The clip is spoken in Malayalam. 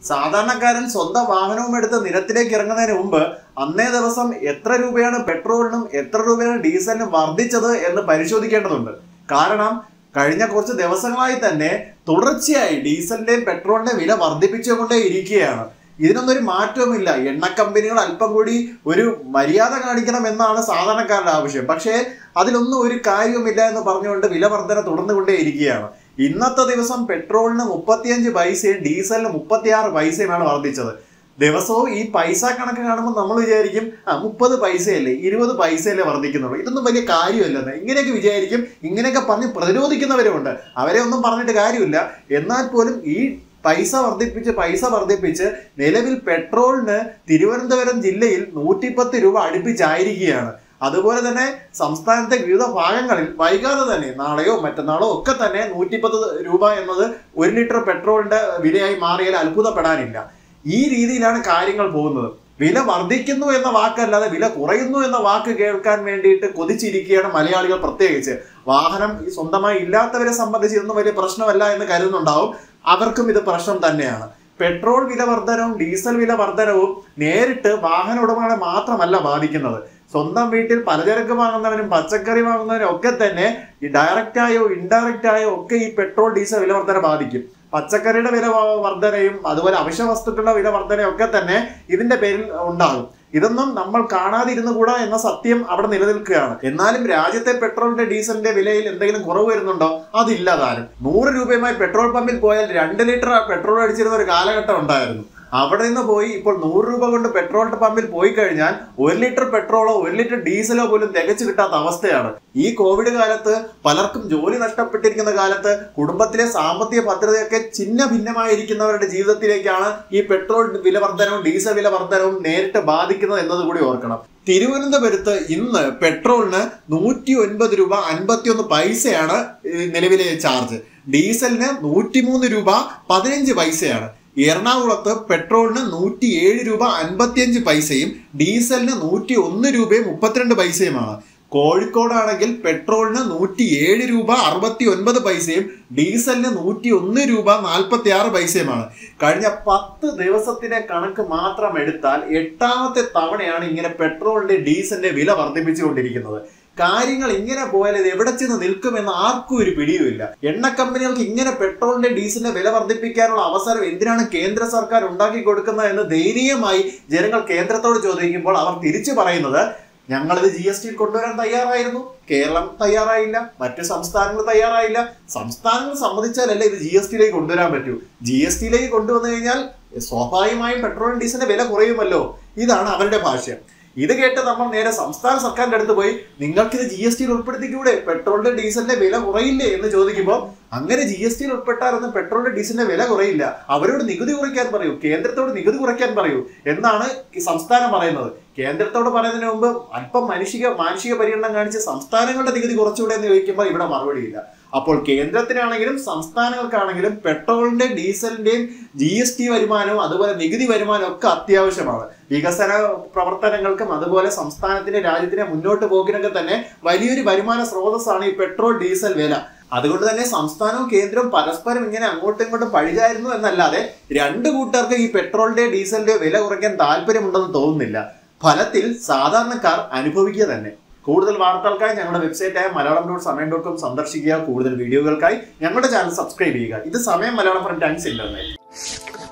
സാധാരണക്കാരൻ സ്വന്തം വാഹനവും എടുത്ത് നിരത്തിലേക്ക് ഇറങ്ങുന്നതിന് മുമ്പ് അന്നേ ദിവസം എത്ര രൂപയാണ് പെട്രോളിനും എത്ര രൂപയാണ് ഡീസലിനും വർദ്ധിച്ചത് എന്ന് പരിശോധിക്കേണ്ടതുണ്ട് കാരണം കഴിഞ്ഞ കുറച്ച് ദിവസങ്ങളായി തന്നെ തുടർച്ചയായി ഡീസലിന്റെയും പെട്രോളിന്റെയും വില വർദ്ധിപ്പിച്ചുകൊണ്ടേ ഇരിക്കുകയാണ് ഇതിനൊന്നും ഒരു മാറ്റവുമില്ല എണ്ണ കമ്പനികൾ അല്പം കൂടി ഒരു മര്യാദ കാണിക്കണം എന്നാണ് സാധാരണക്കാരുടെ ആവശ്യം പക്ഷേ അതിലൊന്നും ഒരു കാര്യവുമില്ല എന്ന് പറഞ്ഞുകൊണ്ട് വില വർധന തുടർന്നുകൊണ്ടേ ഇരിക്കുകയാണ് ഇന്നത്തെ ദിവസം പെട്രോളിന് മുപ്പത്തിയഞ്ച് പൈസയും ഡീസലിന് മുപ്പത്തിയാറ് പൈസയുമാണ് വർദ്ധിച്ചത് ദിവസവും ഈ പൈസ കണക്ക് കാണുമ്പോൾ നമ്മൾ വിചാരിക്കും ആ മുപ്പത് പൈസയല്ലേ ഇരുപത് പൈസയല്ലേ വർദ്ധിക്കുന്നുള്ളൂ ഇതൊന്നും വലിയ കാര്യമല്ലെന്ന് ഇങ്ങനെയൊക്കെ വിചാരിക്കും ഇങ്ങനെയൊക്കെ പറഞ്ഞ് പ്രതിരോധിക്കുന്നവരുമുണ്ട് അവരെ ഒന്നും പറഞ്ഞിട്ട് കാര്യമില്ല എന്നാൽ പോലും ഈ പൈസ വർദ്ധിപ്പിച്ച് പൈസ വർദ്ധിപ്പിച്ച് നിലവിൽ പെട്രോളിന് തിരുവനന്തപുരം ജില്ലയിൽ നൂറ്റിപ്പത്ത് രൂപ അടുപ്പിച്ചായിരിക്കുകയാണ് അതുപോലെ തന്നെ സംസ്ഥാനത്തെ വിവിധ ഭാഗങ്ങളിൽ വൈകാതെ തന്നെ നാളെയോ മറ്റന്നാളോ ഒക്കെ തന്നെ നൂറ്റിപ്പത്ത് രൂപ എന്നത് ഒരു ലിറ്റർ പെട്രോളിന്റെ വിലയായി മാറിയാൽ അത്ഭുതപ്പെടാനില്ല ഈ രീതിയിലാണ് കാര്യങ്ങൾ പോകുന്നത് വില വർദ്ധിക്കുന്നു എന്ന വാക്കല്ലാതെ വില കുറയുന്നു എന്ന വാക്ക് കേൾക്കാൻ വേണ്ടിയിട്ട് കൊതിച്ചിരിക്കുകയാണ് മലയാളികൾ പ്രത്യേകിച്ച് വാഹനം ഈ സ്വന്തമായി ഇല്ലാത്തവരെ സംബന്ധിച്ച് ഇതൊന്നും വലിയ പ്രശ്നമല്ല എന്ന് കരുതുന്നുണ്ടാവും അവർക്കും ഇത് പ്രശ്നം തന്നെയാണ് പെട്രോൾ വില വർധനവും ഡീസൽ വില വർധനവും നേരിട്ട് വാഹന ഉടമകളെ മാത്രമല്ല ബാധിക്കുന്നത് സ്വന്തം വീട്ടിൽ പലചരക്ക് വാങ്ങുന്നവനും പച്ചക്കറി വാങ്ങുന്നവനും ഒക്കെ തന്നെ ഈ ഡയറക്റ്റ് ആയോ ഇൻഡയറക്റ്റ് ആയോ ഒക്കെ ഈ പെട്രോൾ ഡീസൽ വില വർധന ബാധിക്കും പച്ചക്കറിയുടെ വില വ- വർധനയും അതുപോലെ അവശ്യ വസ്തുക്കളുടെ വില വർധനയും ഒക്കെ തന്നെ ഇതിന്റെ പേരിൽ ഉണ്ടാകും ഇതൊന്നും നമ്മൾ കാണാതിരുന്നു കൂടാ എന്ന സത്യം അവിടെ നിലനിൽക്കുകയാണ് എന്നാലും രാജ്യത്തെ പെട്രോളിന്റെ ഡീസലിന്റെ വിലയിൽ എന്തെങ്കിലും കുറവ് വരുന്നുണ്ടോ അതില്ല താനും നൂറ് രൂപയുമായി പെട്രോൾ പമ്പിൽ പോയാൽ രണ്ട് ലിറ്റർ പെട്രോൾ അടിച്ചിരുന്ന ഒരു കാലഘട്ടം ഉണ്ടായിരുന്നു അവിടെ നിന്ന് പോയി ഇപ്പോൾ നൂറ് രൂപ കൊണ്ട് പെട്രോൾ പമ്പിൽ പോയി കഴിഞ്ഞാൽ ഒരു ലിറ്റർ പെട്രോളോ ഒരു ലിറ്റർ ഡീസലോ പോലും തികച്ചു കിട്ടാത്ത അവസ്ഥയാണ് ഈ കോവിഡ് കാലത്ത് പലർക്കും ജോലി നഷ്ടപ്പെട്ടിരിക്കുന്ന കാലത്ത് കുടുംബത്തിലെ സാമ്പത്തിക ഭദ്രതയൊക്കെ ചിഹ്ന ഭിന്നമായിരിക്കുന്നവരുടെ ജീവിതത്തിലേക്കാണ് ഈ പെട്രോൾ വില വർധനവും ഡീസൽ വില വർധനവും നേരിട്ട് ബാധിക്കുന്നത് എന്നതുകൂടി ഓർക്കണം തിരുവനന്തപുരത്ത് ഇന്ന് പെട്രോളിന് നൂറ്റി ഒൻപത് രൂപ അൻപത്തിയൊന്ന് പൈസയാണ് ഈ നിലവിലെ ചാർജ് ഡീസലിന് നൂറ്റിമൂന്ന് രൂപ പതിനഞ്ച് പൈസയാണ് എറണാകുളത്ത് പെട്രോളിന് നൂറ്റി ഏഴ് രൂപ അൻപത്തിയഞ്ച് പൈസയും ഡീസലിന് നൂറ്റി ഒന്ന് രൂപയും മുപ്പത്തിരണ്ട് പൈസയുമാണ് കോഴിക്കോടാണെങ്കിൽ പെട്രോളിന് നൂറ്റി ഏഴ് രൂപ അറുപത്തി ഒൻപത് പൈസയും ഡീസലിന് നൂറ്റി ഒന്ന് രൂപ നാൽപ്പത്തി ആറ് പൈസയുമാണ് കഴിഞ്ഞ പത്ത് ദിവസത്തിലെ കണക്ക് മാത്രം എടുത്താൽ എട്ടാമത്തെ തവണയാണ് ഇങ്ങനെ പെട്രോളിന്റെ ഡീസലിന്റെ വില വർദ്ധിപ്പിച്ചുകൊണ്ടിരിക്കുന്നത് കാര്യങ്ങൾ ഇങ്ങനെ പോയാൽ ഇത് എവിടെ ചെന്ന് നിൽക്കുമെന്ന് ആർക്കും ഒരു പിടിയുമില്ല എണ്ണ കമ്പനികൾക്ക് ഇങ്ങനെ പെട്രോളിന്റെ ഡീസലിന്റെ വില വർദ്ധിപ്പിക്കാനുള്ള അവസരം എന്തിനാണ് കേന്ദ്ര സർക്കാർ ഉണ്ടാക്കി കൊടുക്കുന്നത് എന്ന് ദയനീയമായി ജനങ്ങൾ കേന്ദ്രത്തോട് ചോദിക്കുമ്പോൾ അവർ തിരിച്ചു പറയുന്നത് ഞങ്ങളിത് ജി എസ് ടിയിൽ കൊണ്ടുവരാൻ തയ്യാറായിരുന്നു കേരളം തയ്യാറായില്ല മറ്റു സംസ്ഥാനങ്ങൾ തയ്യാറായില്ല സംസ്ഥാനങ്ങൾ സമ്മതിച്ചാലല്ലേ ഇത് ജി എസ് ടിയിലേക്ക് കൊണ്ടുവരാൻ പറ്റൂ ജി എസ് ടിയിലേക്ക് കൊണ്ടുവന്നു കഴിഞ്ഞാൽ സ്വാഭാവികമായും പെട്രോൾ ഡീസലിന്റെ വില കുറയുമല്ലോ ഇതാണ് അവരുടെ ഭാഷ്യം ഇത് കേട്ട് നമ്മൾ നേരെ സംസ്ഥാന സർക്കാരിന്റെ അടുത്ത് പോയി നിങ്ങൾക്കിത് ജി എസ് ടിയിൽ ഉൾപ്പെടുത്തിക്കൂടെ പെട്രോളിന്റെ ഡീസലിന്റെ വില കുറയില്ലേ എന്ന് ചോദിക്കുമ്പോൾ അങ്ങനെ ജി എസ് ടിയിൽ ഉൾപ്പെട്ടാലൊന്നും പെട്രോളിന്റെ ഡീസലിന്റെ വില കുറയില്ല അവരോട് നികുതി കുറയ്ക്കാൻ പറയൂ കേന്ദ്രത്തോട് നികുതി കുറയ്ക്കാൻ പറയൂ എന്നാണ് ഈ സംസ്ഥാനം പറയുന്നത് കേന്ദ്രത്തോട് പറയുന്നതിന് മുമ്പ് അല്പം മാനുഷിക മാനുഷിക പരിഗണന കാണിച്ച് സംസ്ഥാനങ്ങളുടെ നികുതി കുറച്ചുകൂടെ എന്ന് ചോദിക്കുമ്പോൾ ഇവിടെ മറുപടിയില്ല അപ്പോൾ കേന്ദ്രത്തിനാണെങ്കിലും സംസ്ഥാനങ്ങൾക്കാണെങ്കിലും പെട്രോളിന്റെയും ഡീസലിന്റെയും ജി എസ് ടി വരുമാനവും അതുപോലെ നികുതി വരുമാനവും ഒക്കെ അത്യാവശ്യമാണ് വികസന പ്രവർത്തനങ്ങൾക്കും അതുപോലെ സംസ്ഥാനത്തിന്റെ രാജ്യത്തിന്റെ മുന്നോട്ട് പോക്കിനൊക്കെ തന്നെ വലിയൊരു വരുമാന സ്രോതസ്സാണ് ഈ പെട്രോൾ ഡീസൽ വില അതുകൊണ്ട് തന്നെ സംസ്ഥാനവും കേന്ദ്രവും പരസ്പരം ഇങ്ങനെ അങ്ങോട്ടും ഇങ്ങോട്ടും പഴിചായിരുന്നു എന്നല്ലാതെ രണ്ട് കൂട്ടർക്ക് ഈ പെട്രോളിന്റെ ഡീസലിന്റെ വില കുറയ്ക്കാൻ താല്പര്യമുണ്ടെന്ന് തോന്നുന്നില്ല ഫലത്തിൽ സാധാരണക്കാർ അനുഭവിക്കുക തന്നെ കൂടുതൽ വാർത്തകൾക്കായി ഞങ്ങളുടെ വെബ്സൈറ്റായ Malayalam dot Samayam dot com സന്ദർശിക്കുക കൂടുതൽ വീഡിയോകൾക്കായി ഞങ്ങളുടെ ചാനൽ സബ്സ്ക്രൈബ് ചെയ്യുക ഇത് സമയം മലയാളം ഫ്രം ടൈംസ് ഇന്റർനെറ്റ്